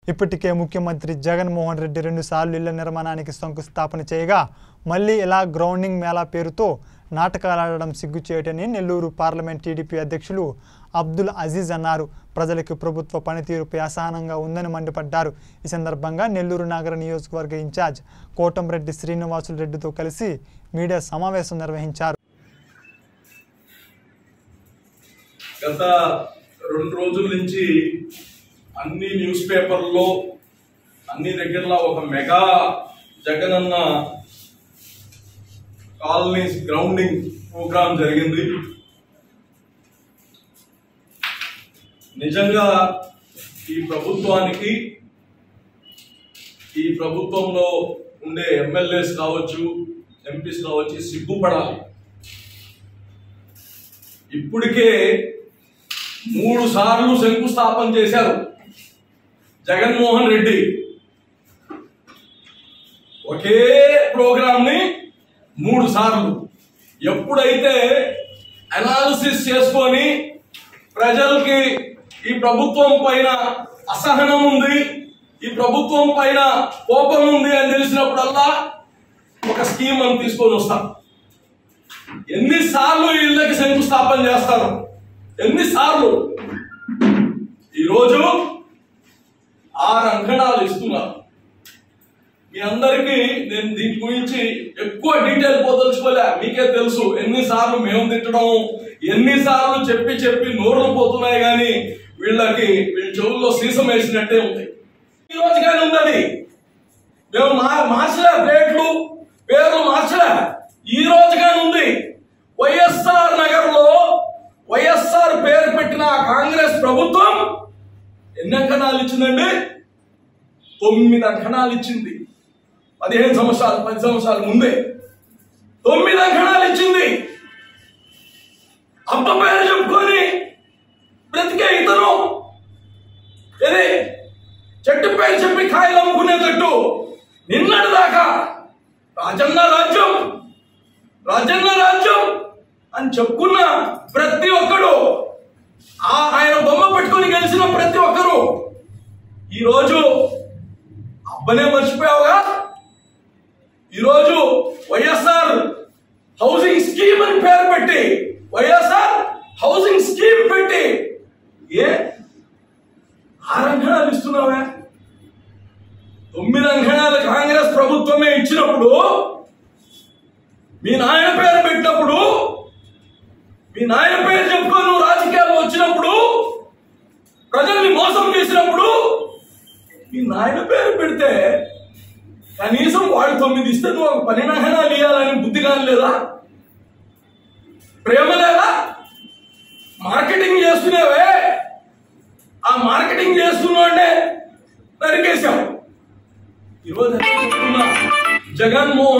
ఇప్పటికే ముఖ్యమంత్రి జగన్మోహన్ రెడ్డి రెండుసార్లు ఇళ్ల నిర్మాణానికి శంకుస్థాపన చేయగా మళ్ళీ ఇలా గ్రౌండింగ్ మేళా పేరుతో నాటకాలాడడం సిగ్గుచేయటని నెల్లూరు పార్లమెంట్ టీడీపీ అధ్యక్షులు అబ్దుల్ అజీజ్ అన్నారు ప్రజలకు ప్రభుత్వ పనితీరుపై అసహనంగా ఉందని మండిపడ్డారు ఈ సందర్భంగా నెల్లూరు నగర నియోజకవర్గ ఇన్ఛార్జ్ కోటంరెడ్డి శ్రీనివాసులు రెడ్డితో కలిసి మీడియా సమావేశం నిర్వహించారు గత రెండు రోజుల నుంచి అన్ని న్యూస్ పేపర్లో అన్ని దగ్గరలో ఒక mega Jagananna colonies grounding programme జరిగింది నిజంగా ఈ ప్రభుత్వానికి ఈ ప్రభుత్వంలో ఉండే ఎమ్మెల్యేస్ కావచ్చు ఎంపీస్ కావచ్చు సిగ్గుపడాలి ఇప్పటికే మూడు సార్లు శంకుస్థాపన చేశారు జగన్మోహన్ రెడ్డి ఒకే ప్రోగ్రామ్ ని మూడు సార్లు ఎప్పుడైతే అనాలిసిస్ చేసుకొని ప్రజలకి ఈ ప్రభుత్వం పైన అసహనం ఉంది ఈ ప్రభుత్వం పైన కోపం ఉంది అని తెలిసినప్పుడల్లా ఒక స్కీమ్ అని తీసుకొని వస్తాం ఎన్నిసార్లు ఇళ్ళకి శంకుస్థాపన చేస్తారు ఎన్నిసార్లు ఈరోజు ఆరు అంకణాలు ఇస్తున్నారు మీ అందరికీ నేను దీని గురించి ఎక్కువ డీటెయిల్ పోదలుచుకోలే మీకే తెలుసు ఎన్నిసార్లు మేము తిట్టడం ఎన్నిసార్లు చెప్పి చెప్పి నోర్లు పోతున్నాయి కానీ వీళ్ళకి వీళ్ళ చెవుల్లో సీసం వేసినట్టే ఉంది ఈ రోజు కానీ ఉన్నది మేము మా- మార్చలే ప్లేట్లు పేర్లు మార్చలే ఈ రోజు కానీ ఉంది వైఎస్ఆర్ నగర్ లో వైఎస్ఆర్ పేరు పెట్టిన ఆ కాంగ్రెస్ ప్రభుత్వం ఎన్ని అంకణాలు ఇచ్చిందండి తొమ్మిది అంకణాలు ఇచ్చింది పదిహేను సంవత్సరాలు పది సంవత్సరాల ముందే తొమ్మిది అంకణాలు ఇచ్చింది అబ్బ పేరు చెప్పుకొని బ్రతికే ఇతను ఇది చెట్టు పేరు చెప్పి కాయలు అమ్ముకునేటట్టు నిన్నటి దాకా రాజన్న రాజ్యం రాజన్న రాజ్యం అని చెప్పుకున్న ప్రతి ఒక్కడు ఆ ఆయన బొమ్మ పెట్టుకొని గెలిచిన ప్రతి ఒక్కరు ఈరోజు అబ్బనే మర్చిపోయావుగా ఈరోజు వైఎస్ఆర్ హౌసింగ్ స్కీమ్ అని పేరు పెట్టి వైఎస్ఆర్ హౌసింగ్ స్కీమ్ పెట్టి ఏ ఆరు అంకణాలు ఇస్తున్నావా తొమ్మిది అంకణాలు కాంగ్రెస్ ప్రభుత్వమే ఇచ్చినప్పుడు మీ నాయన పేరు పెట్టినప్పుడు మీ నాయన పేరు చెప్పుకొని నువ్వు రాజకీయాల్లో వచ్చినప్పుడు ప్రజల్ని మోసం చేసినప్పుడు మీ నాయన పేరు పెడితే కనీసం వాడు తొమ్మిది ఇస్తే నువ్వు ఒక పని నహనాలు ఇవ్వాలని బుద్ధి కానీ లేదా ప్రేమ లేదా మార్కెటింగ్ చేస్తున్నావే ఆ మార్కెటింగ్ చేస్తున్నాడే నరికేశావు ఈరోజు ఎట్లా చెప్తున్నా? జగన్మోహన్